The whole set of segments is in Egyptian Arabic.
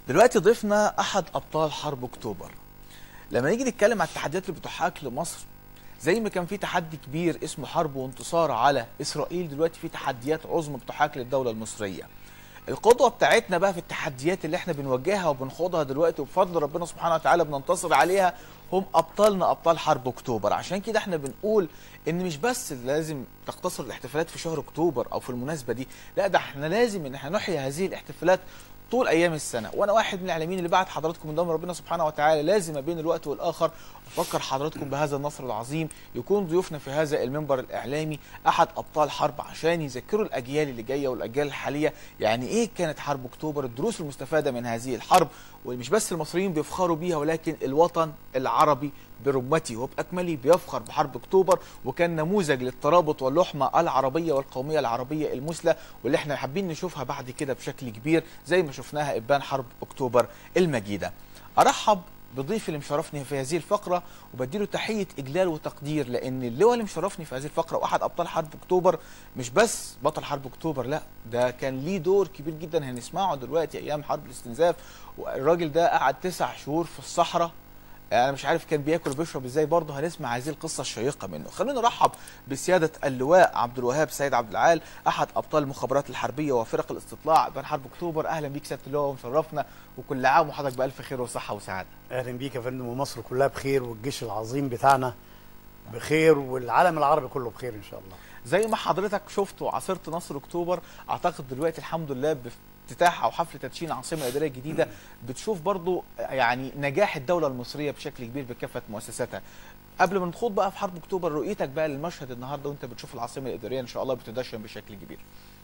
دلوقتي ضيفنا احد ابطال حرب اكتوبر لما نيجي نتكلم عن التحديات اللي بتحاك لمصر زي ما كان في تحدي كبير اسمه حرب وانتصار على اسرائيل دلوقتي في تحديات عظمى بتحاك للدوله المصريه القدوه بتاعتنا بقى في التحديات اللي احنا بنواجهها وبنخوضها دلوقتي وبفضل ربنا سبحانه وتعالى بننتصر عليها هم ابطالنا ابطال حرب اكتوبر عشان كده احنا بنقول ان مش بس لازم تقتصر الاحتفالات في شهر اكتوبر او في المناسبه دي لا ده احنا لازم ان احنا نحيي هذه الاحتفالات طول ايام السنه وانا واحد من الاعلاميين اللي بعد حضراتكم من دم ربنا سبحانه وتعالى لازم ما بين الوقت والاخر افكر حضراتكم بهذا النصر العظيم يكون ضيوفنا في هذا المنبر الاعلامي احد ابطال حرب عشان يذكروا الاجيال اللي جايه والاجيال الحاليه يعني ايه كانت حرب اكتوبر الدروس المستفاده من هذه الحرب ومش بس المصريين بيفخروا بيها ولكن الوطن العربي برمته وبأكمله بيفخر بحرب أكتوبر وكان نموذج للترابط واللحمة العربية والقومية العربية المثلى واللي احنا حابين نشوفها بعد كده بشكل كبير زي ما شفناها إبان حرب أكتوبر المجيدة أرحب بضيفي اللي مشرفني في هذه الفقرة وبديله تحية إجلال وتقدير لأن اللواء اللي مشرفني في هذه الفقرة وأحد أبطال حرب أكتوبر مش بس بطل حرب أكتوبر لا ده كان ليه دور كبير جدا هنسمعه دلوقتي أيام حرب الاستنزاف والراجل ده قعد تسع شهور في الصحراء انا مش عارف كان بياكل وبيشرب ازاي برضه هنسمع هذه القصه الشيقه منه خلونا نرحب بسياده اللواء عبد الوهاب سيد عبد العال احد ابطال المخابرات الحربيه وفرق الاستطلاع بين حرب اكتوبر اهلا بيك سياده اللواء ومشرفنا وكل عام وحضرتك بالف خير وصحه وسعاده اهلا بيك يا فندم ومصر كلها بخير والجيش العظيم بتاعنا بخير والعالم العربي كله بخير ان شاء الله زي ما حضرتك شفت وعاصرت نصر اكتوبر اعتقد دلوقتي الحمد لله افتتاح او حفل تدشين العاصمه الاداريه الجديده بتشوف برضو يعني نجاح الدوله المصريه بشكل كبير بكافه مؤسساتها قبل ما ندخل بقى في حرب اكتوبر رؤيتك بقى للمشهد النهارده وانت بتشوف العاصمه الاداريه ان شاء الله بتدشن بشكل كبير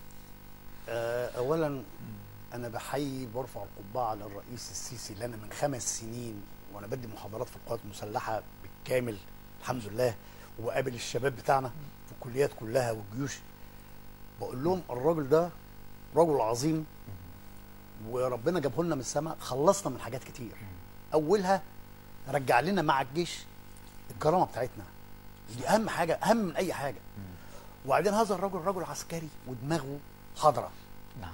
آه، اولا انا بحيي برفع القبعه للرئيس السيسي اللي انا من خمس سنين وانا بدي محاضرات في القوات المسلحه بالكامل الحمد لله وبقابل الشباب بتاعنا في الكليات كلها والجيوش بقول لهم الراجل ده رجل عظيم وربنا جابه لنا من السماء خلصنا من حاجات كتير اولها رجع لنا مع الجيش الكرامه بتاعتنا دي اهم حاجه اهم من اي حاجه وبعدين هذا الرجل رجل عسكري ودماغه حاضره نعم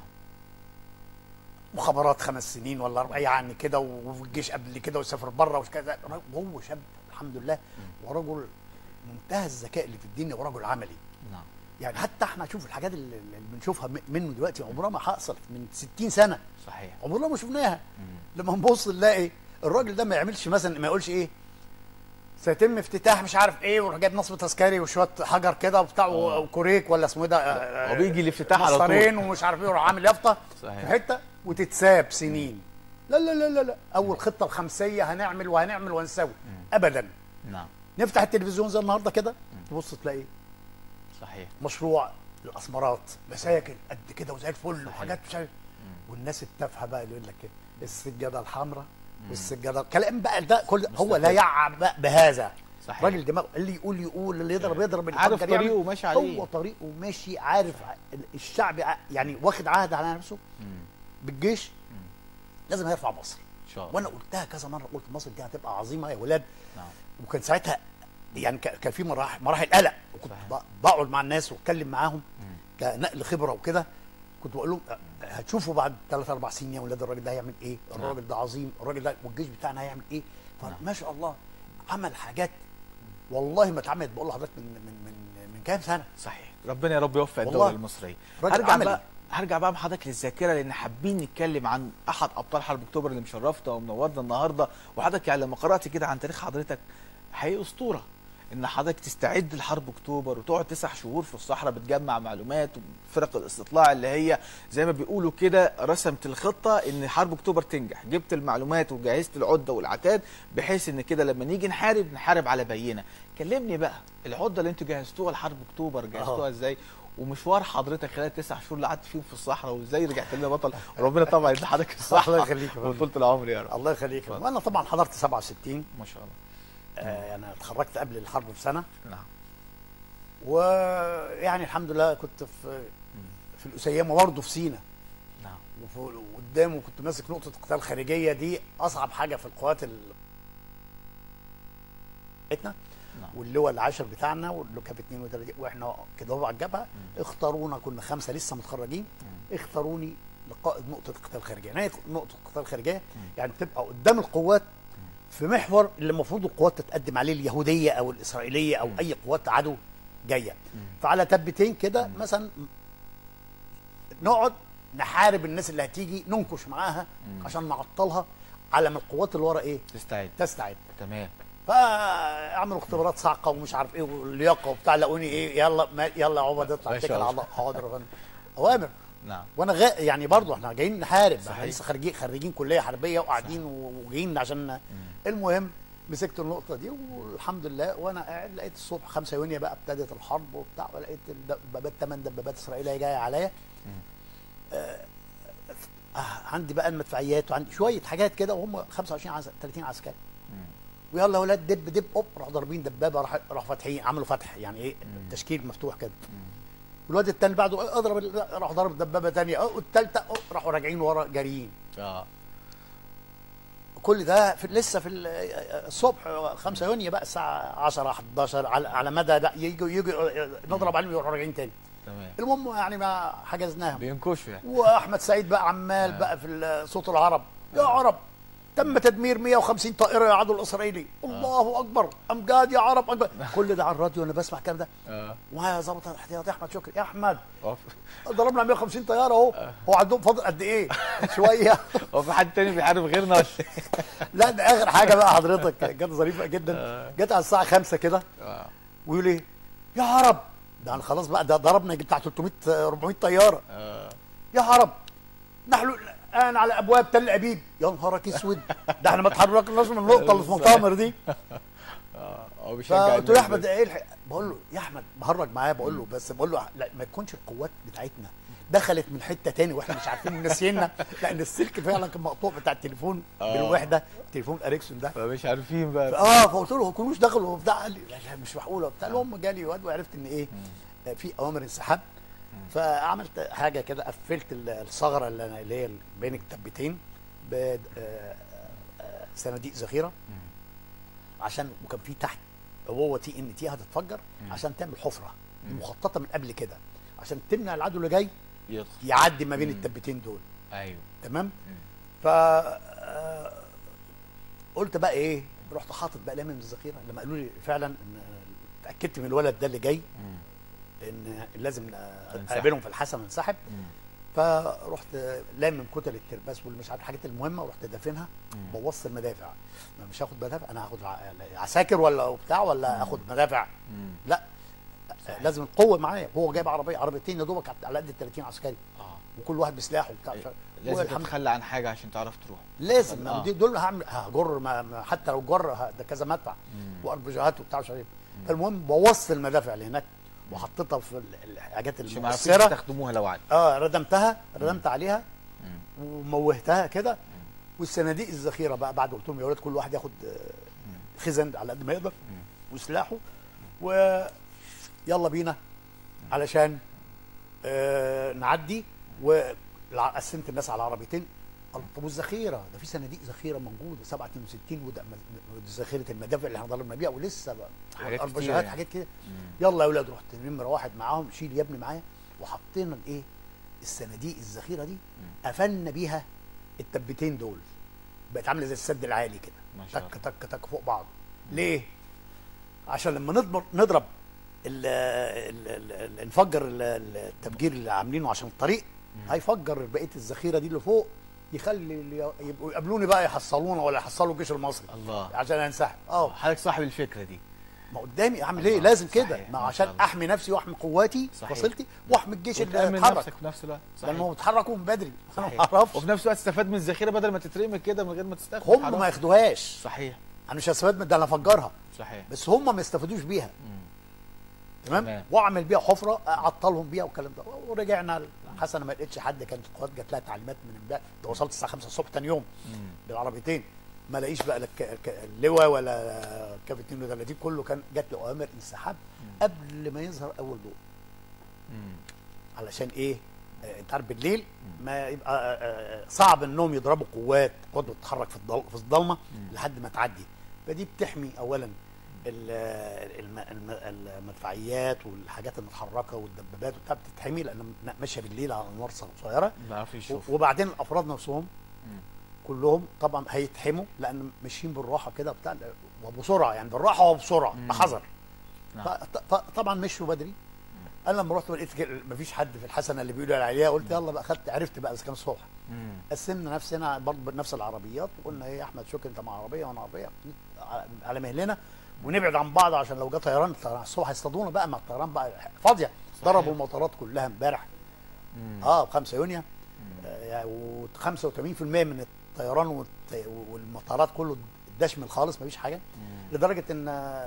مخابرات خمس سنين ولا اربع يعني كده والجيش قبل كده وسافر بره وكذا وهو شاب الحمد لله ورجل منتهى الذكاء اللي في الدنيا ورجل عملي نعم يعني حتى احنا شوف الحاجات اللي اللي بنشوفها م- منه دلوقتي عمرها ما حصلت من 60 سنه صحيح عمرنا ما شفناها لما نبص نلاقي الراجل ده ما يعملش مثلا ما يقولش ايه سيتم افتتاح مش عارف ايه ويروح جايب نصب تذكاري وشويه حجر كده وبتاع آه. وكوريك ولا اسمه ايه ده آه، هو بيجي الافتتاح على طول. مسطرين ومش عارف ايه ويروح عامل يافطه صحيح. في حته وتتساب سنين لا لا لا لا لا اول خطه الخمسيه هنعمل وهنعمل وهنسوي ابدا نعم نفتح التلفزيون زي النهارده كده تبص تلاقي صحيح مشروع الاسمرات مساكن قد كده وزي الفل وحاجات مش عارف والناس التافهه بقى اللي يقول لك كده السجاده الحمراء والسجاده كلام بقى ده كل هو لا يعب بقى بهذا صحيح. راجل دماغ اللي يقول يقول اللي يضرب يضرب اللي عارف يفكر يعمل. طريقه وماشي عليه. هو طريقه ماشي عارف ع- الشعب ع- يعني واخد عهد على نفسه بالجيش لازم هيرفع مصر ان شاء الله وانا قلتها كذا مره قلت مصر دي هتبقى عظيمه يا ولاد نعم وكان ساعتها يعني ك- كان في مراحل مراحل قلق وكنت صحيح. ب- بقعد مع الناس واتكلم معاهم كنقل خبره وكده كنت بقول لهم أه، هتشوفوا بعد ثلاث اربع سنين يا ولاد الراجل ده هيعمل ايه؟ الراجل ده عظيم، الراجل ده والجيش بتاعنا هيعمل ايه؟ فما شاء الله عمل حاجات والله ما اتعملت بقول لحضرتك من من من من كام سنه صحيح ربنا يا رب يوفق والله. الدوله المصريه راجل هرجع عملي. بقى هرجع بقى بحضرتك للذاكره لان حابين نتكلم عن احد ابطال حرب اكتوبر اللي مشرفنا ومنورنا النهارده وحضرتك يعني لما قرات كده عن تاريخ حضرتك حقيقي اسطوره ان حضرتك تستعد لحرب اكتوبر وتقعد تسع شهور في الصحراء بتجمع معلومات وفرق الاستطلاع اللي هي زي ما بيقولوا كده رسمت الخطه ان حرب اكتوبر تنجح جبت المعلومات وجهزت العده والعتاد بحيث ان كده لما نيجي نحارب نحارب على بينه كلمني بقى العده اللي انتوا جهزتوها لحرب اكتوبر جهزتوها آه. ازاي ومشوار حضرتك خلال التسع شهور اللي قعدت فيهم في الصحراء وازاي رجعت لنا بطل وربنا طبعا يدي حضرتك الصحه الله يخليك يا فندم. وطولة العمر يا رب الله يخليك اتفضل. وانا طبعا حضرت 67 ما شاء الله آه انا اتخرجت قبل الحرب بسنه نعم ويعني الحمد لله كنت في في الاسيامه برضه في سينا نعم وقدامه كنت ماسك نقطه قتال خارجيه دي اصعب حاجه في القوات ال... بتاعتنا نعم واللواء العاشر بتاعنا واللي كان 32 واحنا كده هو على الجبهه اختارونا كنا خمسه لسه متخرجين اختاروني لقائد نقطه قتال خارجيه يعني ايه نقطه قتال خارجيه يعني تبقى قدام القوات في محور اللي المفروض القوات تتقدم عليه اليهوديه او الاسرائيليه او اي قوات عدو جايه فعلى تبتين كده مثلا نقعد نحارب الناس اللي هتيجي ننكش معاها عشان نعطلها على ما القوات اللي ورا ايه تستعد تستعد تمام فعملوا اختبارات صاعقه ومش عارف ايه واللياقه وبتاع لقوني ايه يلا ما يلا يا عبد اطلع ما شاء اتكل على الله. الله حاضر يا فندم اوامر نعم وانا غا... يعني برضه احنا جايين نحارب احنا صحيح. لسه خارجين خريجين كليه حربيه وقاعدين وجايين عشان المهم مسكت النقطه دي والحمد لله وانا قاعد لقيت الصبح 5 يونيو بقى ابتدت الحرب وبتاع ولقيت الدبابات ثمان دبابات اسرائيليه جايه عليا آه آه عندي بقى المدفعيات وعندي شويه حاجات كده وهم 25 عس... 30 عسكري ويلا يا ولاد دب دب اوب راحوا ضاربين دبابه راح راحوا فاتحين عملوا فتح يعني ايه تشكيل مفتوح كده الواد التاني بعده اضرب ال- راح ضرب دبابه ثانيه والثالثه راحوا راجعين ورا جاريين اه كل ده في لسه في ال- الصبح 5 يونيو بقى الساعه 10 11 على, على مدى بقى يجوا يجوا نضرب عليهم يروحوا راجعين تاني تمام المهم يعني ما حجزناهم بينكشوا يعني واحمد سعيد بقى عمال بقى في ال- صوت العرب يا عرب تم تدمير 150 طائره يا عدو الاسرائيلي الله اكبر امجاد يا عرب أكبر. كل ده على الراديو انا بسمع الكلام ده اه ومعايا ظابط الاحتياطي احمد شكري يا احمد هو ضربنا 150 طياره اهو هو عندهم فاضل قد ايه شويه هو في حد تاني بيحارب غيرنا ولا إيه؟ لا ده اخر حاجه بقى حضرتك جت ظريفه جدا جت على الساعه 5 كده اه ويقول ايه يا عرب ده أنا خلاص بقى ده ضربنا يجي بتاع 300 400 طياره اه يا عرب نحن الان على ابواب تل ابيب يا نهارك اسود ده احنا ما اتحركناش من النقطه اللي في مؤتمر دي اه هو بيشجع فقلت له يا الناس احمد بس. ايه الحق بقول له يا احمد بهرج معاه بقول له بس بقول له لا ما تكونش القوات بتاعتنا دخلت من حته تاني واحنا مش عارفين وناسينا لان السلك فعلا كان مقطوع بتاع التليفون آه. بالوحده تليفون اريكسون ده فمش عارفين بقى اه فقلت له ما كانوش دخلوا وبتاع قال لي لا لا مش معقوله وبتاع المهم جالي واد وعرفت ان ايه آه، في اوامر انسحاب فعملت حاجه كده قفلت ال- الثغره اللي انا اللي هي بين التبتين بصناديق ذخيره عشان وكان في تحت هو تي ان تي هتتفجر عشان تعمل حفره مخططه من قبل كده عشان تمنع العدو اللي جاي يدخل يعدي ما بين التبتين دول ايوه تمام ف آه، قلت بقى ايه رحت حاطط بقى لامم الذخيره لما قالوا لي فعلا ان اتاكدت من الولد ده اللي جاي ان لازم آه، تنسحب. اقابلهم في الحسن وانسحب فرحت لامم كتل الترباس والمش عارف الحاجات المهمه ورحت دافنها بوظت المدافع ما مش هاخد مدافع انا هاخد ع- عساكر ولا بتاع ولا اخد مدافع لا لازم القوه معايا هو جايب عربيه عربيتين يا دوبك على قد ال 30 عسكري اه وكل واحد بسلاحه وبتاع مش عارف. لازم والحمد تتخلى عن حاجه عشان تعرف تروح لازم آه. آه. دول هعمل هجر ما ما- حتى لو جر ه- ده كذا مدفع واربجات وبتاع مش عارف إيه. فالمهم بوظت المدافع اللي هناك وحطيتها في ال- الحاجات عشان ما يعرفوش المؤثره يستخدموها لو عاد اه ردمتها ردمت عليها وموهتها كده والصناديق الذخيره بقى بعد قلت لهم يا ولاد كل واحد ياخد آه، خزن على قد ما يقدر وسلاحه ويلا بينا علشان آه نعدي وقسمت الناس على عربيتين قال طب والذخيره ده في صناديق ذخيره موجوده 67 وده م- م- ذخيره المدافع اللي احنا ضربنا بيها ولسه بقى حاجات كتير أربجات، يعني. حاجات كده يلا يا ولاد رحت نمره واحد معاهم شيل يا ابني معايا وحطينا الايه الصناديق الذخيره دي قفلنا بيها التبتين دول بقت عامله زي السد العالي كده ما شاء تك تك تك فوق بعض ليه؟ عشان لما نضرب نضرب ال ال ال ال نفجر ال- ال- التفجير اللي عاملينه عشان الطريق هيفجر بقيه الذخيره دي اللي فوق يخلي اللي يبقوا يقابلوني بقى يحصلونا ولا يحصلوا الجيش المصري الله عشان انسحب اه حضرتك صاحب الفكره دي ما قدامي اعمل ايه الله. لازم كده صحيح. ما ما عشان شاء الله. احمي نفسي واحمي قواتي صحيح. وصلتي واحمي الجيش اللي وتأمن اتحرك نفسك في نفس الوقت لان صحيح هم اتحركوا من بدري انا ما صحيح. اعرفش وفي نفس الوقت تستفاد من الذخيره بدل ما تترمي كده من غير ما تستخدم هم حرام. ما ياخدوهاش صحيح انا مش هستفاد من ده انا افجرها صحيح بس هم ما يستفادوش بيها تمام تمام. واعمل بيها حفره اعطلهم بيها والكلام ده ورجعنا حسن ما لقيتش حد كانت القوات جات لها تعليمات من امبارح ده وصلت الساعه 5 الصبح تاني يوم بالعربيتين ما لاقيش بقى لا الك- الك- اللواء ولا كاب 32 كله كان جات له اوامر انسحاب قبل ما يظهر اول ضوء مم. علشان ايه آه انت عارف بالليل ما يبقى آه آه صعب انهم يضربوا قوات قوات بتتحرك في الضل... في الضلمه لحد ما تعدي فدي بتحمي اولا ال- الم- الم- المدفعيات والحاجات المتحركه والدبابات وبتاع بتتحمي لان ماشيه بالليل على انوار قصيره ما يعرف يشوف وبعدين الافراد نفسهم مم. كلهم طبعا هيتحموا لان ماشيين بالراحه كده بتاع وبسرعه يعني بالراحه وبسرعه مم. بحذر نعم. ف- ط- طبعا مشوا بدري انا لما رحت لقيت كده مفيش حد في الحسنه اللي بيقولوا عليها قلت يلا بقى خدت عرفت بقى اذا كان الصبح مم. قسمنا نفسنا برضه بنفس العربيات وقلنا ايه يا احمد شكري انت مع عربيه وانا عربيه على- على مهلنا ونبعد عن بعض عشان لو جه طيران الطيران الصبح هيصطادونا بقى مع الطيران بقى فاضيه ضربوا المطارات كلها امبارح مم. اه ب 5 يونيو و85% من الطيران والت- والمطارات كله دشمل خالص مفيش حاجه مم. لدرجه ان آه،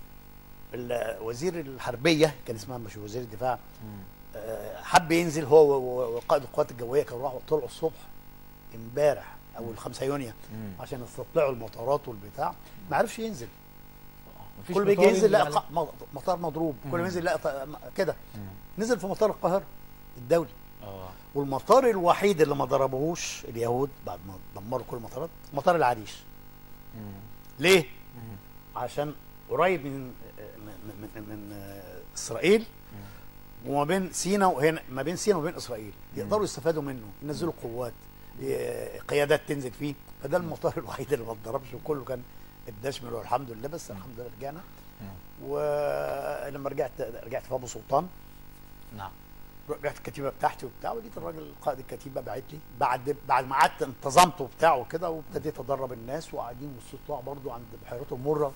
ال- وزير الحربيه كان اسمها مش وزير الدفاع مم. آه، حب ينزل هو و- وقائد القوات الجويه كانوا راحوا طلعوا الصبح امبارح او الخمسة يونيو مم. عشان يستطلعوا المطارات والبتاع ما عرفش ينزل مفيش كل ما يجي مطار ينزل لا على- ق- مطار مضروب كل مم. ما ينزل لا ط- كده مم. نزل في مطار القاهره الدولي اه والمطار الوحيد اللي ما ضربوهوش اليهود بعد ما دمروا كل المطارات مطار العريش مم. ليه؟ مم. عشان قريب من من من, من آه، اسرائيل وما بين سينا وهنا ما بين سينا وبين اسرائيل يقدروا يستفادوا منه ينزلوا قوات ي- قيادات تنزل فيه فده المطار الوحيد اللي ما اتضربش وكله كان الدشمل والحمد لله بس الحمد لله رجعنا مم. ولما رجعت رجعت في ابو سلطان نعم رجعت الكتيبه بتاعتي وبتاع ولقيت الراجل قائد الكتيبه باعت لي بعد بعد ما قعدت انتظمت وبتاع وكده وابتديت ادرب الناس وقاعدين واستطلاع برضو عند بحيرات المره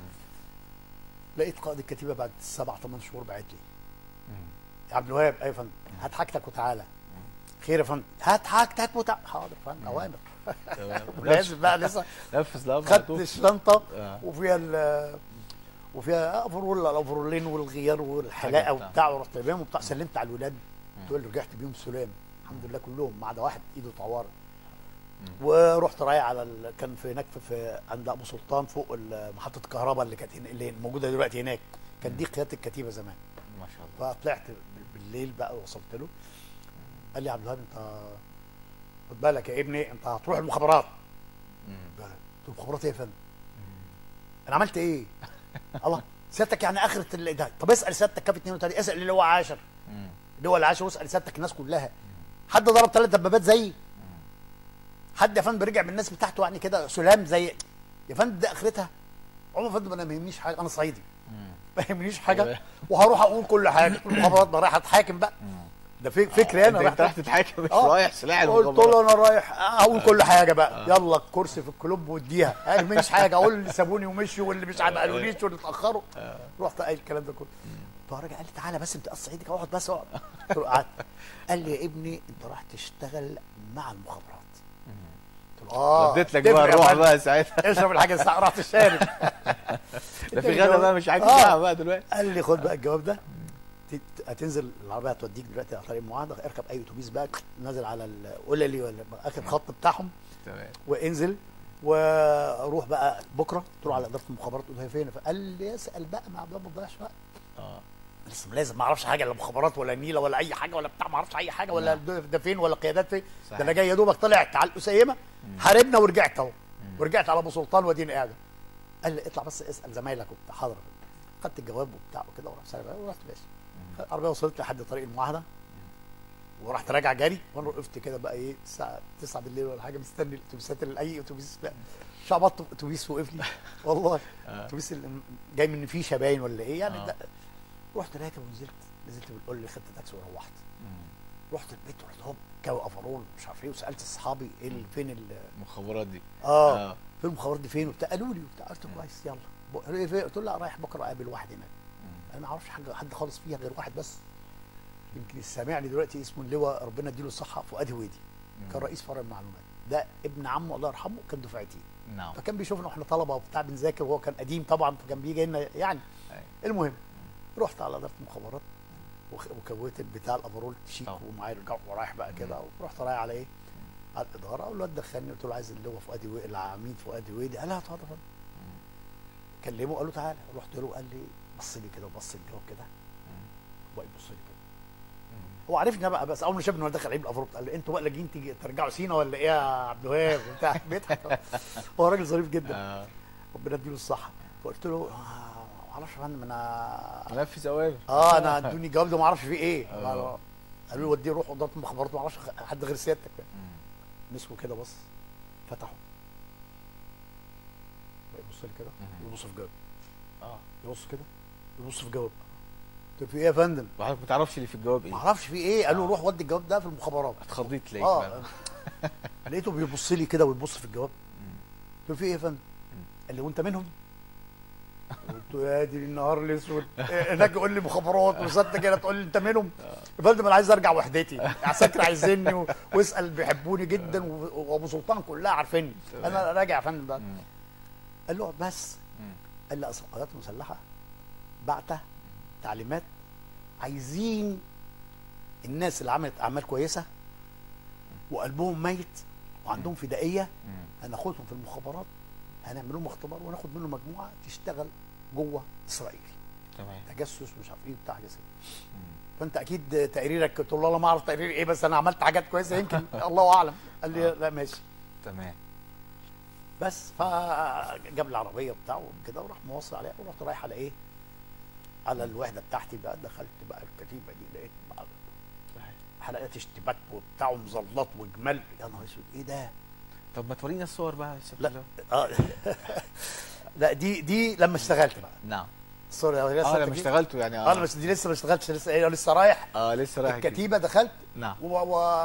لقيت قائد الكتيبه بعد سبع ثمان شهور باعت لي مم. يا عبد الوهاب ايوه يا فندم هات حاجتك وتعالى خير يا فندم هات حاجتك وتعالى حاضر يا فندم اوامر تمام لازم بقى لسه نفذ الامر خدت خدت الشنطه آه. وفيها ال وفيها افرول الافرولين والغيار والحلاقه حاجة بتاع. وبتاع ورحت جايبهم وبتاع سلمت على الولاد تقول لي رجعت بيهم سلام الحمد لله كلهم ما عدا واحد ايده اتعورت ورحت رايح على ال... كان في هناك في, في عند ابو سلطان فوق ال- محطه الكهرباء اللي كانت هنا- اللي موجوده دلوقتي هناك كان دي قياده الكتيبه زمان ما شاء الله فطلعت بالليل بقى وصلت له قال لي يا عبد الوهاب انت خد بالك يا ابني انت هتروح المخابرات مم. قلت له المخابرات ايه يا فندم؟ انا عملت ايه؟ الله سيادتك يعني اخره ال- ده طب اسال سيادتك كاف 32 اسال اللي هو عاشر مم. اللي هو العاشر واسال سيادتك الناس كلها حد ضرب ثلاث دبابات زيي حد يا فندم رجع بالناس بتاعته يعني كده سلام زي يا فندم ده اخرتها عمر يا فندم انا ما يهمنيش حاجه انا صعيدي مم. ما يهمنيش حاجه وهروح اقول كل حاجه المخابرات ما رايح اتحاكم بقى ده في فكري انا انت رايح انت رايح تتحاكم مش آه. رايح سلاح قلت المخابرات. له انا رايح اقول كل حاجه بقى يلا الكرسي في الكلوب واديها انا مش حاجه اقول اللي سابوني ومشوا واللي مش عارف قالوليش واللي اتاخروا رحت قايل الكلام ده كله فالراجل قال لي تعالى بس انت قص ايدك اقعد بس اقعد قلت له قعدت قال لي يا ابني انت راح تشتغل مع المخابرات قلت له اه وديت لك تفرق بقى يا الروح فندم. بقى ساعتها اشرب الحاجه الساعه رحت الشارع ده في غدا بقى مش عاجبك آه. بقى دلوقتي قال لي خد بقى الجواب ده تت- هتنزل العربيه هتوديك دلوقتي على طريق المعاهده اركب اي اتوبيس بقى نازل على القللي ولا اخر خط بتاعهم تمام وانزل واروح بقى بكره تروح على اداره المخابرات تقول هي فين فقال لي اسال بقى مع عبد الله ما تضيعش وقت اه لسه لازم ما اعرفش حاجه لا مخابرات ولا نيله ولا اي حاجه ولا بتاع ما اعرفش اي حاجه ولا نعم. ده ده فين ولا قيادات فين صحيح. ده انا جاي يا دوبك طلعت على القسيمه حاربنا ورجعت اهو ورجعت على ابو سلطان واديني قاعد قال لي اطلع بس اسال زمايلك وبتاع حاضر خدت الجواب وبتاع وكده ورحت سايب ورحت ماشي العربيه وصلت لحد طريق المعاهده ورحت راجع جري وانا وقفت كده بقى ايه الساعه 9 بالليل ولا حاجه مستني الاتوبيسات اللي اي اتوبيس لا شعبطت في اتوبيس وقف لي والله اتوبيس اللي جاي من فيشه باين ولا ايه يعني آه. ده رحت راكب ونزلت نزلت بالقول لي خدت تاكسي وروحت رحت البيت ورحت هوب كاوي افرول مش عارف ايه وسالت اصحابي ايه ال- فين ال المخابرات دي اه, آه. فين المخابرات دي فين وبتاع قالوا لي وبتاع قلت كويس يلا ب- قالوا لي فين؟ قلت له لا رايح بكره اقابل واحد هناك انا ما اعرفش حاجه حد خالص فيها غير واحد بس يمكن سامعني دلوقتي اسمه اللواء ربنا يديله الصحه فؤاد هويدي كان رئيس فرع المعلومات ده ابن عمه الله يرحمه كان دفعتي نعم فكان بيشوفنا واحنا طلبه وبتاع بنذاكر وهو كان قديم طبعا فكان بيجي لنا يعني أيوة. المهم رحت على اداره المخابرات وخ- وكويت البتاع الافرول شيك طبعا. ومعايا الجو ورايح بقى كده ورحت رايح على ايه؟ على الاداره والواد دخلني قلت له عايز اللواء فؤاد هويدي العميد فؤاد هويدي قال لا اتفضل اتفضل كلمه قال له تعالى رحت له قال لي بص لي كده وبص الجواب كده وبقى يبص لي كده هو عرفني بقى بس اول ما شافني وانا داخل عيب الافرول قال لي انتوا بقى لاجين تيجي ترجعوا سينا ولا ايه يا عبد الوهاب بتاع بيضحك هو راجل ظريف جدا آه. ربنا يديله الصحه فقلت له آه، ما اعرفش يا فندم انا منفذ اوامر اه انا ادوني الجواب ده ما اعرفش فيه ايه آه. قالوا لي وديه روح اداره المخابرات ما اعرفش حد غير سيادتك مم. مسكوا كده بص فتحوا بقى يبص لي كده مم. يبص في جواب اه يبص كده يبص في جواب قلت له في ايه يا فندم وحضرتك ما تعرفش اللي في الجواب ما ايه اعرفش في ايه قالوا آه. روح ودي الجواب ده في المخابرات اتخضيت تلاقيك اه بقى. لقيته بيبص لي كده ويبص في الجواب مم. قلت له في ايه يا فندم قال لي وانت منهم قلت له يا دي النهار الاسود إيه، هناك يقول لي مخابرات وسته كده تقول لي انت منهم يا فندم انا عايز ارجع وحدتي عساكر عايزيني و- واسال بيحبوني جدا و- وابو سلطان كلها عارفيني انا راجع يا فندم ده مم. قال له بس مم. قال لي اصل القوات المسلحه بعته تعليمات عايزين الناس اللي عملت اعمال كويسه وقلبهم ميت وعندهم فدائيه مم. هناخدهم في المخابرات هنعمل لهم اختبار وناخد منه مجموعه تشتغل جوه اسرائيل تمام تجسس مش عارف ايه بتاع حاجه زي كده. مم. فانت اكيد تقريرك قلت له لا ما اعرف تقرير ايه بس انا عملت حاجات كويسه يمكن الله اعلم قال لي لا ماشي تمام بس فجاب لي العربيه بتاعه كده وراح موصل عليها ورحت رايح على ايه؟ على الوحده بتاعتي بقى دخلت بقى الكتيبه دي لقيت بقى صحيح. حلقات اشتباك وبتاع ومظلات وجمال يا نهار اسود ايه ده؟ طب ما تورينا الصور بقى يا سيف لا. الله. اه لا دي دي لما اشتغلت بقى نعم سوري يا اه لما اشتغلت اشتغلتوا يعني اه بس دي لسه ما اشتغلتش لسه ايه لسه رايح اه لسه رايح الجيش. الكتيبه دخلت نعم و-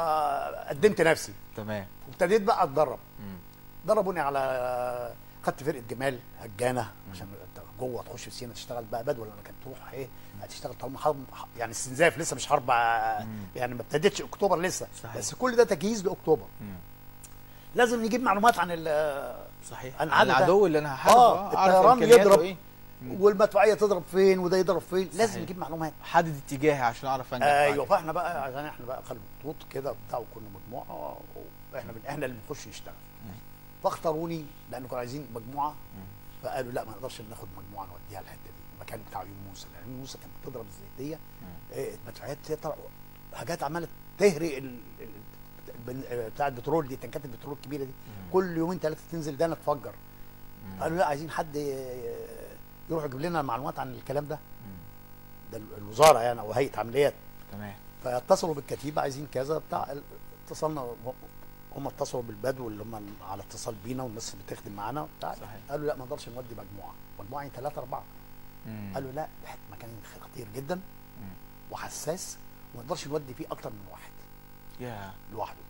وقدمت نفسي تمام وابتديت بقى اتدرب مم. دربوني على خدت فرقه جمال هجانه عشان انت جوه تخش في سينا تشتغل بقى بدو لما كانت تروح ايه هتشتغل طالما حرب يعني استنزاف لسه مش حرب آه، مم. يعني ما ابتدتش اكتوبر لسه صحيح. بس كل ده تجهيز لاكتوبر مم. لازم نجيب معلومات عن ال- صحيح أنا عن عارف ده. العدو اللي انا هحاربه آه، أعرف الطيران إمكانياته يضرب. ايه مم. والمدفعيه تضرب فين وده يضرب فين لازم صحيح. نجيب معلومات حدد اتجاهي عشان اعرف انجح ايوه بعد. فاحنا بقى عشان احنا بقى خلوا خطوط كده وبتاع وكنا مجموعه واحنا من احنا اللي بنخش نشتغل مم. فاختاروني لان كانوا عايزين مجموعه مم. فقالوا لا ما نقدرش ناخد مجموعه نوديها الحته دي المكان بتاع يوم موسى لان يوم موسى كانت بتضرب الزيتيه مم. إيه، المدفعيات تطلع حاجات عماله تهري ال- ال- البن- آه، بتاع البترول دي تنكات البترول الكبيره دي مم. كل يومين ثلاثه تنزل ده تفجر مم. قالوا لا عايزين حد ي- يروح يجيب لنا معلومات عن الكلام ده مم. ده ال- الوزاره يعني او هيئه عمليات تمام فاتصلوا بالكتيبه عايزين كذا بتاع اتصلنا هم اتصلوا بالبدو اللي هم على اتصال بينا والناس اللي بتخدم معانا بتاع صحيح. قالوا لا ما نقدرش نودي مجموعه مجموعه يعني ثلاثه اربعه مم. قالوا لا ده مكان خطير جدا مم. وحساس وما نقدرش نودي فيه اكتر من واحد يا لوحده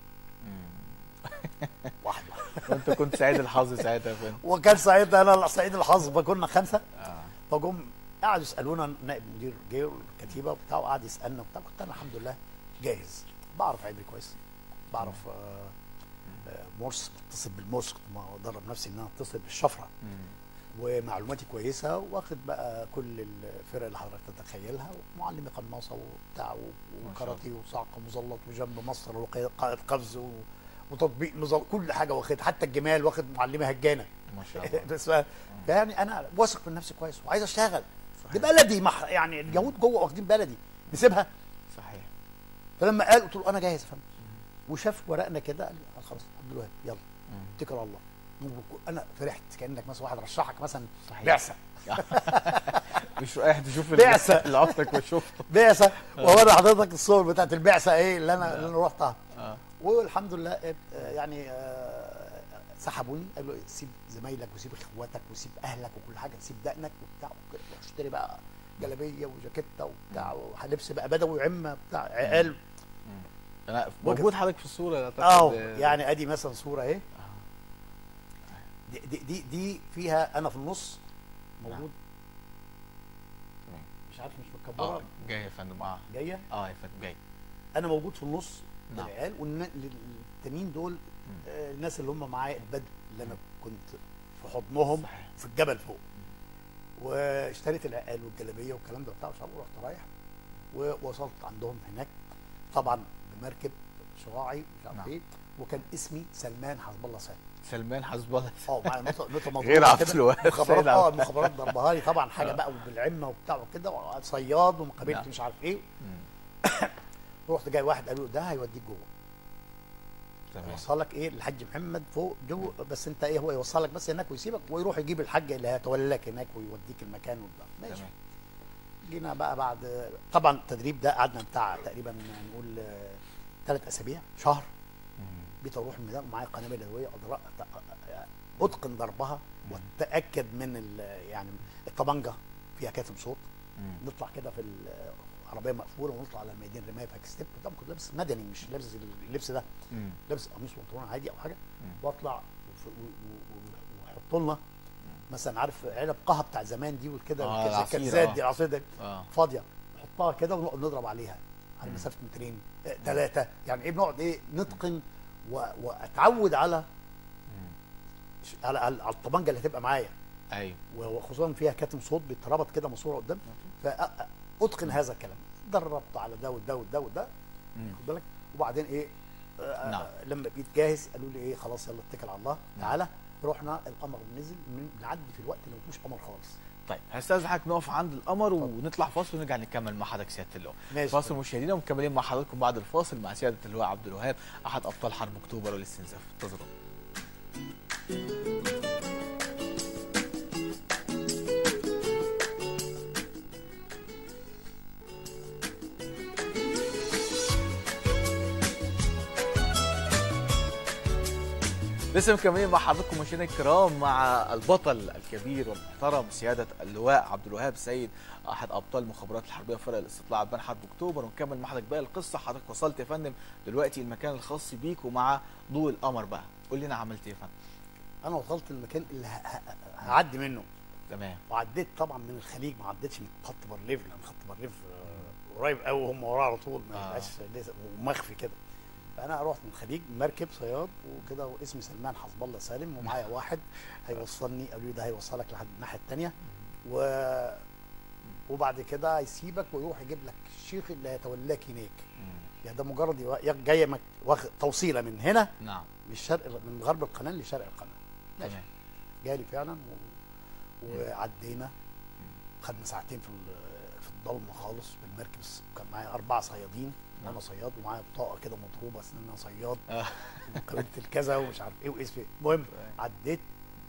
مم. وحده وانت كنت سعيد الحظ ساعتها يا فندم وكان ساعتها انا سعيد الحظ فكنا خمسه اه فجم قعدوا يسالونا نائب مدير جه الكتيبه وبتاع وقعد يسالنا وبتاع كنت انا الحمد لله جاهز بعرف عبري كويس بعرف آه، آه، مرس بتصل بالمرس كنت بدرب نفسي ان انا اتصل بالشفره مم. ومعلوماتي كويسه واخد بقى كل الفرق اللي حضرتك تتخيلها ومعلمي قناصه وبتاع ما شاء وكاراتيه وصعق مظلط وجنب مصر وقائد قفز و- وتطبيق نظام كل حاجه واخد حتى الجمال واخد معلمي هجانه ما شاء الله بس ف- يعني انا واثق من نفسي كويس وعايز اشتغل صحيح. دي بلدي مح يعني اليهود جوه واخدين بلدي نسيبها صحيح فلما قال قلت له انا جاهز يا فندم وشاف ورقنا كده قال لي آه خلاص عبد الوهاب يلا مم. اتكل على الله انا فرحت كانك مثلا واحد رشحك مثلا صحيح. بعثه مش رايح تشوف بعثة. اللي عمرك ما شفته بعثه واوري حضرتك الصور بتاعت البعثه ايه اللي انا اللي انا رحتها اه والحمد لله آه، يعني آه، سحبوني قالوا إيه، سيب زمايلك وسيب اخواتك وسيب اهلك وكل حاجه سيب دقنك وبتاع وكده. واشتري بقى جلابيه وجاكيته وبتاع ولبس بقى بدوي وعمه بتاع عقال انا موجود حضرتك في الصوره أعتقد. اهو آه، يعني ادي مثلا صوره اهي آه. دي, دي دي دي فيها انا في النص موجود تمام. مش عارف مش اه مكبره جاي يا فندم اه جايه اه يا فندم جاي انا موجود في النص نعم. العيال والتانيين دول آه، الناس اللي هم معايا البدو اللي انا كنت في حضنهم صحيح. في الجبل فوق واشتريت العقال والجلابيه والكلام ده بتاع مش عارف ورحت رايح ووصلت عندهم هناك طبعا بمركب شراعي مش عارف نعم. ايه وكان اسمي سلمان حسب الله سالم سلمان حسب الله اه معايا نقطه نقطه مضروبة غير عبد كده. الوهاب، المخابرات سيد اه عبد- المخابرات ضربها لي طبعا حاجه آه. بقى وبالعمه وبتاع وكده صياد وقابلت نعم. مش عارف ايه مم. رحت جاي واحد قالوا له ده هيوديك جوه تمام يوصلك ايه الحاج محمد فوق جو بس انت ايه هو يوصلك بس هناك ويسيبك ويروح يجيب الحاج اللي هيتولى لك هناك ويوديك المكان وبتاع ماشي تمام جينا بقى بعد طبعا التدريب ده قعدنا بتاع تقريبا نقول ثلاث اسابيع شهر مم. بقيت اروح الميدان ومعايا قنابل يدويه أضرب اتقن ضربها واتاكد من ال- يعني الطبنجه فيها كاتم صوت مم. نطلع كده في العربيه مقفوله ونطلع على الميدان رمايه باك ستيب طبعا كنت لابس مدني مش لابس اللبس ده مم. لابس قميص وبنطلون عادي او حاجه مم. واطلع وف- و- و- و- ويحطوا لنا مثلا عارف علب قهوه بتاع زمان دي والكده آه، والكز- العصير، الكنزات آه. دي العصير ده اه فاضيه نحطها كده ونقعد نضرب عليها على مم. مسافه مترين ثلاثه يعني ايه بنقعد ايه نتقن و- واتعود على مم. ش- على على على الطبنجه اللي هتبقى معايا ايوه وخصوصا فيها كاتم صوت بيتربط كده ماسوره قدام فاتقن هذا الكلام دربت على ده وده وده وده مم. خد بالك وبعدين ايه آه نعم. لما بقيت جاهز قالوا لي ايه خلاص يلا اتكل على الله تعالى رحنا القمر نزل من بنعدي في الوقت اللي ما فيهوش قمر خالص طيب هستاذن حضرتك نقف عند القمر ونطلع فاصل ونرجع نكمل مع حضرتك سياده اللواء ماشي فاصل مشاهدينا ومكملين مع حضراتكم بعد الفاصل مع سياده اللواء عبد الوهاب احد ابطال حرب اكتوبر والاستنزاف انتظروا لسه مكملين مع حضراتكم مشاهدينا الكرام مع البطل الكبير والمحترم سياده اللواء عبد الوهاب سيد احد ابطال المخابرات الحربيه فرق الاستطلاع بين حرب اكتوبر ونكمل مع حضرتك بقى القصه حضرتك وصلت يا فندم دلوقتي المكان الخاص بيك ومع ضوء القمر بقى قول لنا عملت ايه يا فندم انا وصلت المكان اللي ه- ه- هعدي منه تمام وعديت طبعا من الخليج ما عديتش من خط بارليف لان خط بارليف آه، قريب قوي هم وراه على طول ما آه. يبقاش لسه- ومخفي كده فانا رحت من الخليج مركب صياد وكده واسمي سلمان حسب الله سالم ومعايا واحد هيوصلني قالوا لي ده هيوصلك لحد الناحيه الثانيه و وبعد كده هيسيبك ويروح يجيب لك الشيخ اللي هيتولاك هناك مم. يعني ده مجرد يوا- جايه مك- واخد توصيله من هنا نعم للشرق من غرب القناه لشرق القناه ماشي. تمام جالي فعلا و... وعدينا خدنا ساعتين في ال- في الضلمه خالص بالمركب الس- كان معايا اربع صيادين وانا نعم. صياد ومعايا بطاقه كده مضروبه ان انا صياد آه. وقابلت الكذا ومش عارف ايه واسمي المهم عديت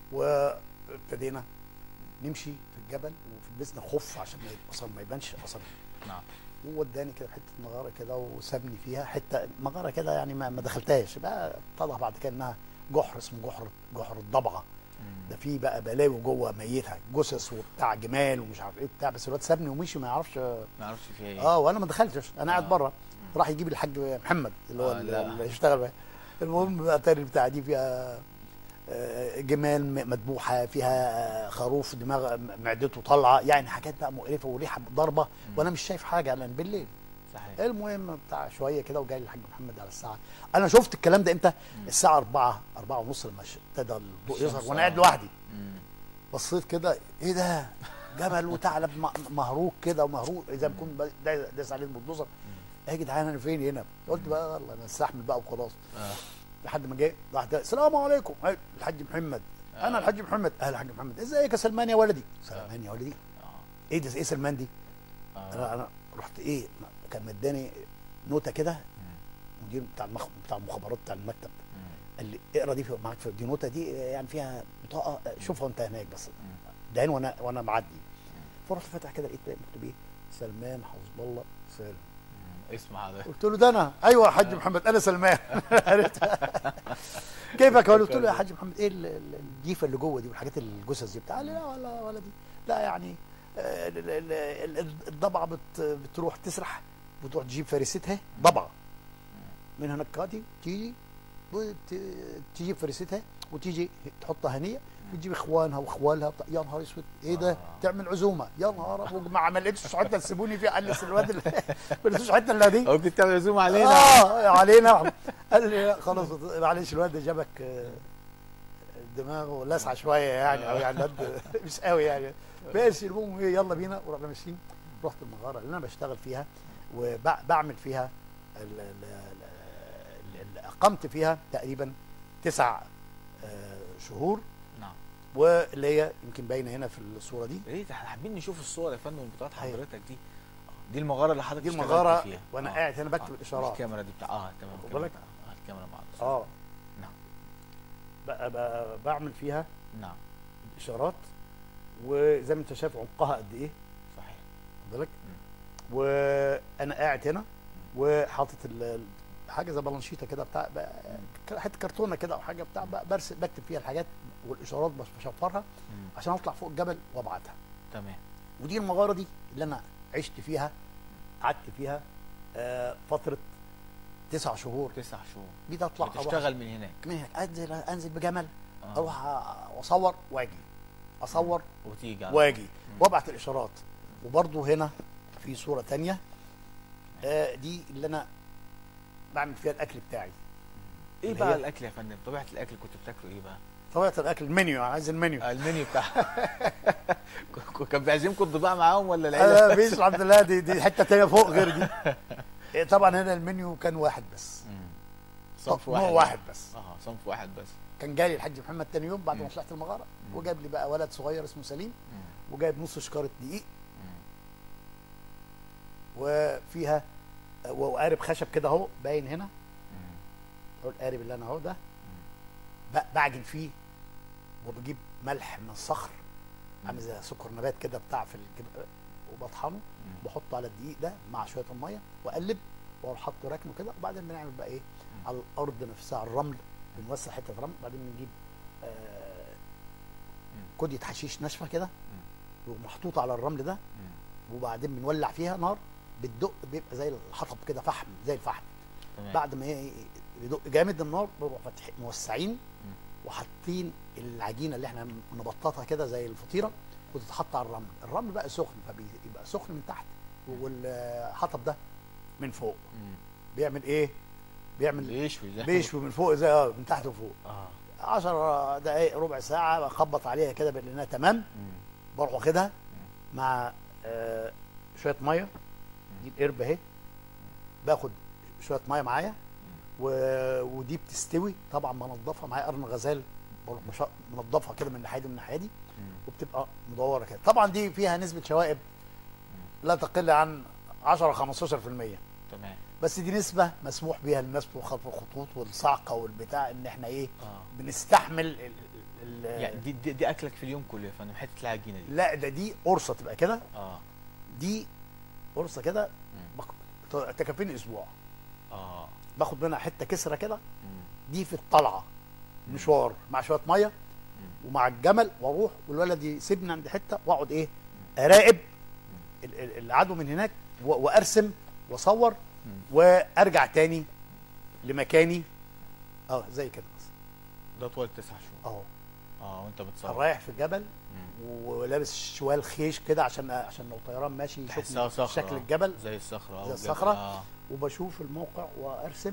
وابتدينا نمشي في الجبل ولبسنا خف عشان ما ي- اصلا ما يبانش اصلا نعم ووداني كده حته مغاره كده وسابني فيها حته مغاره كده يعني ما, ما دخلتهاش بقى اتضح بعد كده انها جحر اسمه جحر جحر الضبعه مم. ده في بقى بلاوي جوه ميتها جثث وبتاع جمال ومش عارف ايه بتاع بس الواد سابني ومشي ما يعرفش ما اعرفش فيها ايه اه وانا ما دخلتش انا قاعد آه. بره راح يجيب الحاج محمد اللي هو آه، اللي لا. اللي يشتغل معايا المهم بقى تاني البتاع دي فيها آه، جمال م- مذبوحه فيها آه، خروف دماغ معدته طالعه يعني حاجات بقى مقرفه وريحه ضربه وانا مش شايف حاجه لان بالليل صحيح المهم بتاع شويه كده وجاي الحاج محمد على الساعه انا شفت الكلام ده امتى الساعه 4 4 ونص لما ش- ابتدى الضوء يظهر الشمس، وانا آه. قاعد لوحدي مم. بصيت كده ايه ده جبل وثعلب م- مهروق كده ومهروق زي ما يكون ب- دا- داس عليه البلدوزر ايه يا جدعان انا فين هنا قلت بقى يلا انا استحمل بقى وخلاص آه. لحد ما جه راح ده السلام عليكم أي، الحاج محمد انا آه. الحاج محمد اهلا الحاج محمد ازيك يا سلمان يا ولدي سلمان يا ولدي آه. ايه ده ايه سلمان دي آه. انا انا رحت ايه كان مداني نوته كده مم. مدير بتاع المخ... بتاع المخابرات بتاع المكتب مم. قال لي اقرا دي في معاك في دي نوته دي يعني فيها بطاقه شوفها وانت هناك بس مم. دهن وانا وانا معدي فرحت فاتح كده لقيت مكتوب ايه سلمان حسب الله سالم مم. اسمع هذا قلت له ده انا ايوه يا حاج محمد انا سلمان عرفت كيفك يا ولد؟ قلت له يا حاج محمد ايه ال- ال- الجيفه اللي جوه دي والحاجات الجثث دي بتاع قال لي لا ولا ولا دي لا يعني آه، ال- ال- ال- ال- الضبعه بت بتروح تسرح بتروح تجيب فريستها ضبعه من هناك كاتي تيجي وت- تجيب فريستها وتيجي تحطها هنيه وتجيب اخوانها واخوالها بتاع- يا نهار اسود ايه ده آه. تعمل عزومه يا نهار أبيض، ما ما لقيتش حته تسيبوني فيها قال لي أصل الواد اللي- ما لقيتش حته الا دي او كنت بتعمل عزومه علينا اه علينا قال لي لا، خلاص معلش الواد ده جابك آه، دماغه لسعه شويه يعني او يعني الواد مش قوي يعني ماشي المهم إيه، يلا بينا ورحنا ماشيين رحت المغاره اللي انا بشتغل فيها وبعمل فيها ال- ال- ال- ال- اقمت فيها تقريبا تسع آه، شهور نعم واللي هي يمكن باينه هنا في الصوره دي يا ريت احنا حابين نشوف الصور يا فندم من بتاعت أيوة. حضرتك دي آه. دي المغاره اللي حضرتك دي اشتغلت المغاره فيها وانا آه. قاعد هنا بكتب آه. الاشارات الكاميرا دي بتاع اه تمام واخد الكاميرا بالك؟ بتاع- آه. كاميرا مع الأستاذ. اه نعم بقى بقى بعمل فيها نعم اشارات وزي ما انت شايف عمقها قد ايه صحيح واخد بالك وانا قاعد هنا وحاطط ال- ال- حاجه زي بلانشيته كده بتاع بقى- حته كرتونه كده او حاجه بتاع بقى برسم بكتب فيها الحاجات والاشارات بش- بشفرها مم. عشان اطلع فوق الجبل وابعتها تمام ودي المغاره دي اللي انا عشت فيها قعدت فيها آه فتره تسع شهور تسع شهور جيت اطلع أروح- بتشتغل من هناك من هناك انزل انزل بجمل آه. اروح أ- واصور واجي اصور وتيجي على- واجي وابعت الاشارات وبرضو هنا في صوره تانية آه دي اللي انا بعمل فيها الاكل بتاعي ايه اللي بقى هي- الاكل يا فندم طبيعه الاكل كنت بتاكله ايه بقى طبيعه الاكل المنيو عايز المنيو آه، المنيو بتاع كان بيعزمكم الضباع معاهم ولا العيله انا مفيش الحمد لله دي دي حته تانية فوق غير دي إيه طبعا هنا المنيو كان واحد بس مم. صنف نوع واحد واحد بس اه صنف واحد بس كان جالي الحاج محمد تاني يوم بعد ما مم. طلعت المغاره مم. وجاب لي بقى ولد صغير اسمه سليم مم. وجايب نص شكاره دقيق مم. وفيها وقارب خشب كده اهو باين هنا مم. اهو القارب اللي انا اهو ده ب- بعجن فيه وبجيب ملح من الصخر عامل زي سكر نبات كده بتاع في الجب... وبطحنه بحطه على الدقيق ده مع شويه الميه واقلب واروح حاطه راكنه كده وبعدين بنعمل بقى ايه على الارض نفسها على الرمل بنوسع حته رمل بعدين بنجيب آه كديه حشيش ناشفه كده ومحطوطه على الرمل ده مم. وبعدين بنولع فيها نار بتدق بيبقى زي الحطب كده فحم زي الفحم تمام بعد ما هي يدق جامد النار بنروح فاتح موسعين وحاطين العجينه اللي احنا نبططها كده زي الفطيره وتتحط على الرمل الرمل بقى سخن فبيبقى سخن من تحت والحطب ده من فوق مم. بيعمل ايه بيعمل بيشوي زي بيشوي من فوق زي اه من تحت وفوق اه 10 دقائق ربع ساعه اخبط عليها كده بانها تمام مم. بروح واخدها مع آه شويه ميه دي القربه اهي باخد شويه ميه معايا و... ودي بتستوي طبعا بنضفها معايا قرن غزال بروح مش- منضفها كده من الناحيه دي من الناحيه دي مم. وبتبقى مدوره كده طبعا دي فيها نسبه شوائب لا تقل عن 10 15% تمام بس دي نسبه مسموح بيها للناس بتوع خط الخطوط والصعقه والبتاع ان احنا ايه اه بنستحمل ال... ال... يعني دي, دي, دي اكلك في اليوم كله يا فندم حته العجينه دي لا ده دي قرصه تبقى كده اه دي قرصه كده مم. بك- تكفيني اسبوع اه باخد منها حته كسره كده مم. دي في الطلعه مشوار مع شويه ميه مم. ومع الجمل واروح والولد يسيبني عند حته واقعد ايه اراقب ال- ال- العدو من هناك و- وارسم واصور مم. وارجع تاني لمكاني اه زي كده بس ده طول تسع شهور اهو اه وانت بتصور رايح في الجبل مم. ولابس شوال خيش كده عشان عشان لو طيران ماشي تحسها يشوف صخره شكل الجبل زي الصخره زي أو الجبل. الصخرة. اه وبشوف الموقع وارسم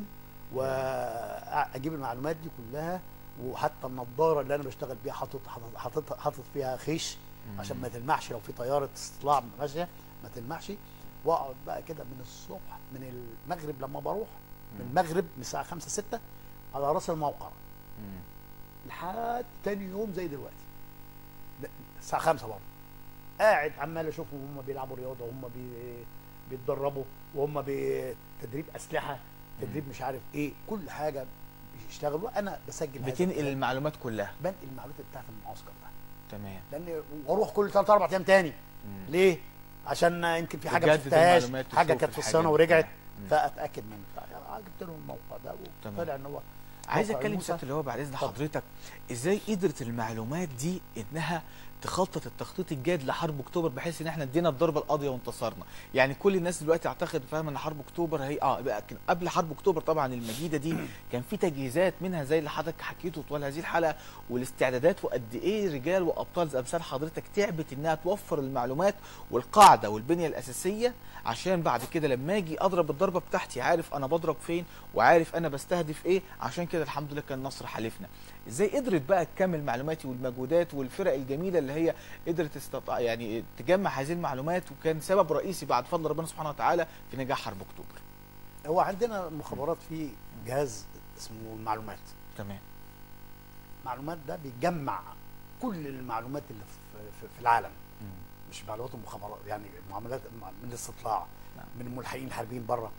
واجيب المعلومات دي كلها وحتى النضاره اللي انا بشتغل بيها حاطط حاطط حاطط, حاطط فيها خيش مم. عشان ما تلمعش لو في طياره استطلاع ماشيه ما تلمعش واقعد بقى كده من الصبح من المغرب لما بروح من مم. المغرب من الساعه 5 6 على راس الموقع مم. لحد تاني يوم زي دلوقتي ده- الساعه 5 برضه قاعد عمال اشوفهم هم بيلعبوا رياضه وهم بي بيتدربوا وهم بتدريب اسلحه تدريب مش عارف ايه كل حاجه بيشتغلوا انا بسجل هذا بتنقل الكلام. المعلومات كلها بنقل المعلومات بتاعت المعسكر ده تمام لان واروح كل ثلاث اربع ايام تاني مم. ليه؟ عشان يمكن في حاجه ما تجدد شفتهاش المعلومات حاجه وتشوف كانت في الحاجة الصيانه ورجعت مم. فاتاكد منها جبت لهم الموقع ده تمام. وطلع ان هو عايز موقع اتكلم موسى. سياده اللي هو بعد اذن اتفضل. حضرتك ازاي قدرت المعلومات دي انها تخطط التخطيط الجاد لحرب اكتوبر بحيث ان احنا ادينا الضربه القاضيه وانتصرنا يعني كل الناس دلوقتي اعتقد فاهمه ان حرب اكتوبر هي اه لكن قبل حرب اكتوبر طبعا المجيده دي كان في تجهيزات منها زي اللي حضرتك حكيته طوال هذه الحلقه والاستعدادات وقد ايه رجال وابطال زي امثال حضرتك تعبت انها توفر المعلومات والقاعده والبنيه الاساسيه عشان بعد كده لما اجي اضرب الضربه بتاعتي عارف انا بضرب فين وعارف انا بستهدف ايه عشان كده الحمد لله كان النصر حالفنا ازاي قدرت بقى تكمل معلوماتي والمجهودات والفرق الجميله اللي هي قدرت تستطيع يعني تجمع هذه المعلومات وكان سبب رئيسي بعد فضل ربنا سبحانه وتعالى في نجاح حرب اكتوبر هو عندنا مخابرات في جهاز اسمه المعلومات تمام المعلومات ده بيجمع كل المعلومات اللي في, في, في العالم مش معلومات المخابرات يعني معاملات من الاستطلاع نعم. من الملحقين الحربيين بره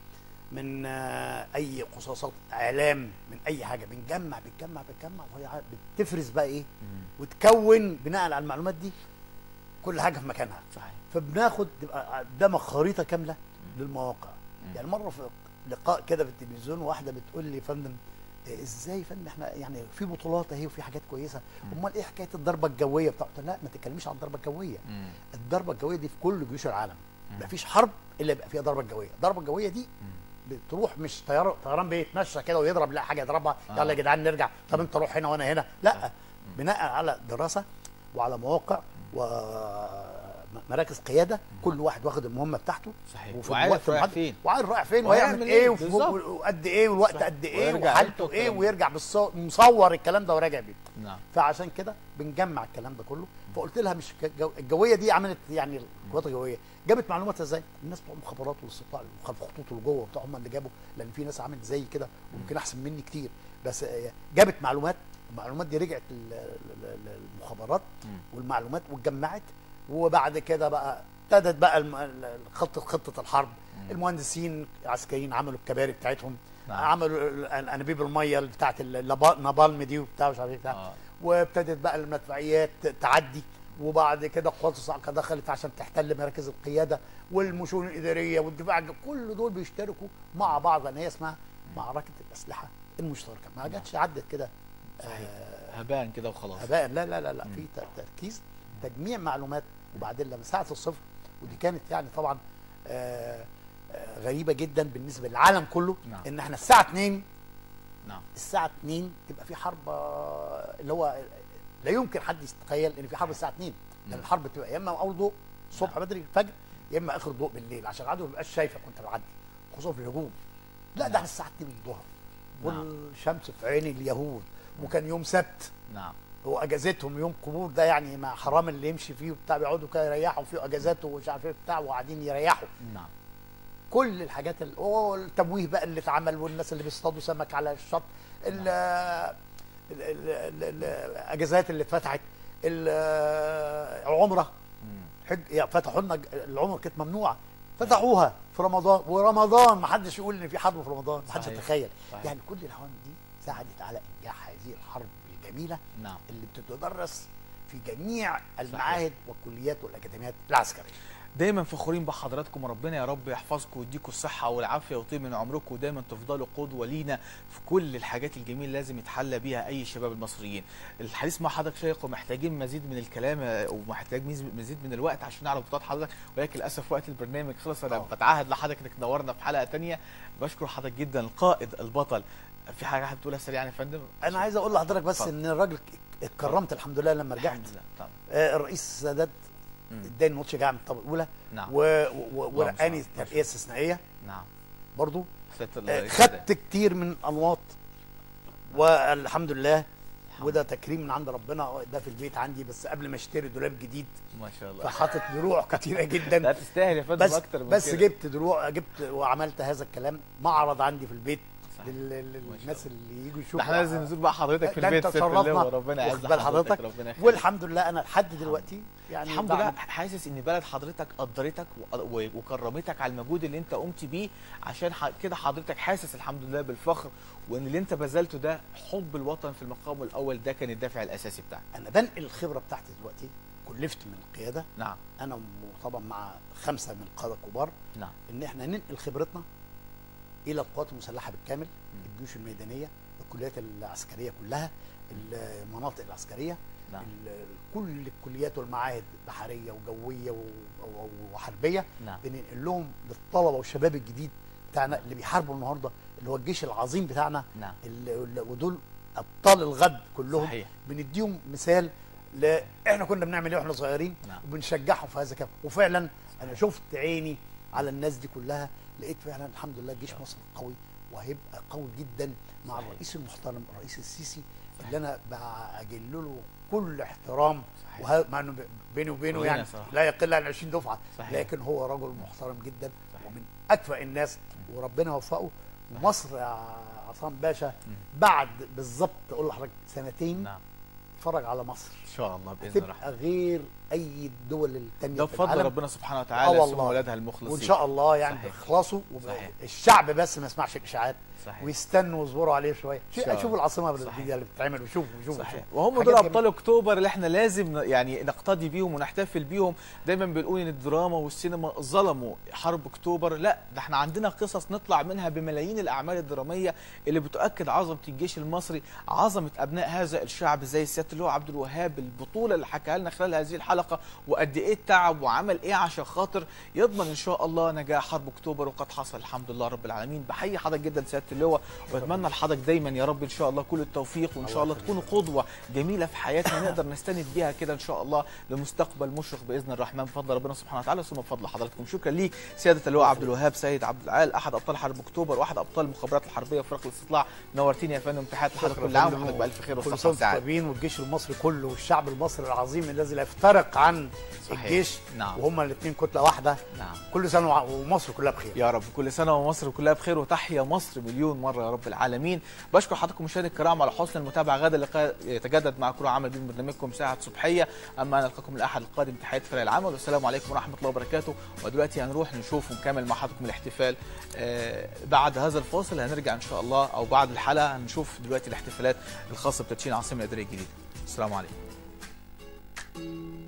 من آه، اي قصاصات اعلام من اي حاجه بنجمع بتجمع بتجمع وهي ع- بتفرز بقى ايه وتكون بناء على المعلومات دي كل حاجه في مكانها صحيح فبناخد تبقى قدامك خريطه كامله للمواقع يعني مره في لقاء كده في التلفزيون واحده بتقول لي يا فندم إيه ازاي يا فندم احنا يعني في بطولات اهي وفي حاجات كويسه امال ايه حكايه الضربه الجويه بتاعته قلت لها لا ما تتكلميش عن الضربه الجويه مم. الضربه الجويه دي في كل جيوش العالم مفيش حرب الا يبقى فيها ضربه جويه الضربه الجويه دي بتروح مش طيران طيران بيتمشى كده ويضرب لا حاجه يضربها آه. يلا يا جدعان نرجع طب انت روح هنا وانا هنا لا بناء على دراسه وعلى مواقع ومراكز قياده كل واحد واخد المهمه بتاعته صحيح. وفي وعارف الوقت رايح المحدد- فين. وعارف رايح فين وهيعمل وهيعمل إيه. ايه وفي- بالظبط. وقد ايه والوقت صح. قد ايه ويرجع وحالته يكتب ايه الكلام ده. ويرجع بالصور مصور الكلام ده وراجع بيه نعم فعشان كده بنجمع الكلام ده كله فقلت لها مش الجو- الجويه دي عملت يعني القوات الجويه جابت معلوماتها ازاي؟ الناس بتوع المخابرات والاستطلاع خلف الخطوط اللي جوه بتوع هم اللي جابوا لان في ناس عملت زي كده وممكن احسن مني كتير بس آه، جابت معلومات المعلومات دي رجعت لل- لل- للمخابرات والمعلومات واتجمعت وبعد كده بقى ابتدت بقى الم- ال- خطه خطه الحرب المهندسين العسكريين عملوا الكباري بتاعتهم نعم. عملوا ال- انابيب الميه اللي بتاعت النابالم دي وبتاع مش عارف ايه بتاع آه. وابتدت بقى المدفعيات تعدي وبعد كده القوات الصاعقه دخلت عشان تحتل مراكز القياده والمشون الاداريه والدفاع الج- كل دول بيشتركوا مع بعض ان هي اسمها معركه الاسلحه المشتركه ما جاتش عدت كده صحيح. آه، هباء كده وخلاص هباء لا لا لا لا في ت- تركيز تجميع معلومات وبعدين لما ساعه الصفر ودي كانت يعني طبعا آه، آه، غريبه جدا بالنسبه للعالم كله نعم. ان احنا الساعه 2 نعم الساعه 2 تبقى في حرب آه، اللي هو لا يمكن حد يتخيل ان في حرب الساعه 2 لان الحرب بتبقى يا اما اول ضوء الصبح بدري الفجر يا اما اخر ضوء بالليل عشان العدو ما يبقاش شايفك وانت معدي خصوصا في الهجوم لا ده احنا الساعه 2 الظهر نعم. والشمس في عين اليهود وكان يوم سبت نعم هو اجازتهم يوم قبور ده يعني ما حرام اللي يمشي فيه وبتاع بيقعدوا كده يريحوا فيه اجازات ومش عارف ايه بتاع وقاعدين يريحوا نعم كل الحاجات ال- أوه، التمويه بقى اللي اتعمل والناس اللي بيصطادوا سمك على الشط ال- ال- ال- ال- ال- الاجازات اللي اتفتحت ال- العمره حج يعني فتحوا لنا ج- العمره كانت ممنوعه فتحوها في رمضان ورمضان ما حدش يقول ان في حرب في رمضان ما حدش صحيح. يتخيل صحيح. يعني كل العوامل دي ساعدت على انجاح هذه الحرب الجميله نعم اللي بتتدرس في جميع المعاهد والكليات والاكاديميات العسكريه دايما فخورين بحضراتكم وربنا يا رب يحفظكم ويديكم الصحة والعافية ويطيب من عمركم ودايما تفضلوا قدوة لينا في كل الحاجات الجميلة لازم يتحلى بيها أي شباب المصريين الحديث مع حضرتك شيق ومحتاجين مزيد من الكلام آه، ومحتاج مز- مزيد من الوقت عشان نعرف بطاقة حضرتك ولكن للأسف وقت البرنامج خلص أنا آه. بتعهد لحضرتك إنك تنورنا في حلقة تانية بشكر حضرتك جدا القائد البطل في حاجة حابب تقولها سريعا يا فندم انا عايز اقول لحضرتك بس اتفضل. ان الراجل اتكرمت الحمد لله لما رجعت الحمد لله طبعا آه، الرئيس السادات مم. اداني نوتش جاعه من الطبقه الاولى نعم. و- و- ورقاني اللهم صل على ترقيه استثنائيه نعم برضو سيادة آه، الرئيس خدت كتير من انواط والحمد لله وده تكريم من عند ربنا ده في البيت عندي بس قبل ما اشتري دولاب جديد ما شاء الله فحاطط دروع كتيره جدا لا تستاهل يا فندم بس أكتر من بس كده. جبت دروع جبت وعملت هذا الكلام معرض عندي في البيت صحيح. لل- لل- ما شاء للناس اللي يجوا يشوفوا ده احنا لازم نزور بقى حضرتك في ده البيت انت ست الله تشرفنا وربنا يعز واخد بال حضرتك ربنا يخليك والحمد لله انا لحد دلوقتي يعني الحمد بعمل- لله حاسس ان بلد حضرتك قدرتك و- و- وكرمتك على المجهود اللي انت قمت بيه عشان ح- كده حضرتك حاسس الحمد لله بالفخر وان اللي انت بذلته ده حب الوطن في المقام الاول ده كان الدافع الاساسي بتاعك انا بنقل الخبره بتاعتي دلوقتي كلفت من القياده نعم انا و- طبعا مع خمسه من القاده الكبار نعم ان احنا ننقل خبرتنا الى القوات المسلحه بالكامل الجيوش الميدانيه الكليات العسكريه كلها المناطق العسكريه نعم. ال- كل الكليات والمعاهد بحريه وجويه و- و- وحربيه نعم. بننقل لهم للطلبه والشباب الجديد بتاعنا اللي بيحاربوا النهارده اللي هو الجيش العظيم بتاعنا نعم. اللي اللي- ودول ابطال الغد كلهم صحيح. بنديهم مثال ل... احنا كنا بنعمل ايه واحنا صغيرين نعم. وبنشجعهم في هذا الكلام وفعلا انا شفت عيني على الناس دي كلها لقيت فعلا الحمد لله جيش مصر قوي وهيبقى قوي جدا مع صحيح. الرئيس المحترم الرئيس السيسي اللي انا بجل له كل احترام صحيح. وه... مع انه بيني وبينه كلنا يعني صراحة. لا يقل عن 20 دفعه صحيح. لكن هو رجل محترم جدا صحيح. ومن اكفأ الناس وربنا يوفقه ومصر يا عصام باشا بعد بالظبط اقول لحضرتك سنتين نعم تتفرج على مصر ان شاء الله باذن الرحمن تبقى غير اي الدول التانية ده في بفضل العالم. ربنا سبحانه اه وتعالى والله. ثم ولادها المخلصين وان شاء الله يعني صحيح. يخلصوا صحيح. الشعب بس ما يسمعش الاشاعات صحيح ويستنوا ويصبروا عليه شويه إن شاء شوفوا الله. العاصمه صحيح. الجديده اللي بتتعمل وشوفوا وشوفوا صحيح وشوفوا. وهم حاجات دول جميلة. ابطال اكتوبر اللي احنا لازم ن- يعني نقتدي بيهم ونحتفل بيهم دايما بنقول ان الدراما والسينما ظلموا حرب اكتوبر لا ده احنا عندنا قصص نطلع منها بملايين الاعمال الدراميه اللي بتؤكد عظمه الجيش المصري عظمه ابناء هذا الشعب زي سياده اللواء عبد الوهاب البطوله اللي حكاها لنا خلال هذه الحلقه وقد ايه تعب وعمل ايه عشان خاطر يضمن ان شاء الله نجاح حرب اكتوبر وقد حصل الحمد لله رب العالمين بحيي حضرتك جدا سياده اللواء واتمنى لحضرتك دايما يا رب ان شاء الله كل التوفيق وان شاء الله الله تكونوا قدوه جميله في حياتنا نقدر نستند بيها كده ان شاء الله لمستقبل مشرق باذن الرحمن بفضل ربنا سبحانه وتعالى ثم بفضل حضرتك شكرا ليك سياده اللواء عبد الوهاب سيد عبد العال احد ابطال حرب اكتوبر واحد ابطال المخابرات الحربيه وفرق الاستطلاع نورتيني يا فندم تحياتي لحضرتك شكرا كل عام فندم. وحضرتك بالف خير كل وصحه سنه وانتم وسعاده طيبين والجيش المصري كله والشعب المصري العظيم الذي لا يفترق عن صحيح. الجيش نعم. وهما الاثنين كتله واحده نعم كل سنه وع- ومصر كلها بخير يا رب كل سنه ومصر كلها بخير وتحيا مصر مليون مره يا رب العالمين بشكر حضراتكم مشاهدي الكرام على حسن المتابعه غدا اللقاء يتجدد مع كل عمل من برنامجكم ساعه صبحيه اما انا القاكم الاحد القادم تحيات فريق العمل والسلام عليكم ورحمه الله وبركاته ودلوقتي هنروح نشوف ونكمل مع حضراتكم الاحتفال آه، بعد هذا الفاصل هنرجع ان شاء الله او بعد الحلقه هنشوف دلوقتي الاحتفالات الخاصه بتدشين العاصمه الاداريه الجديده السلام عليكم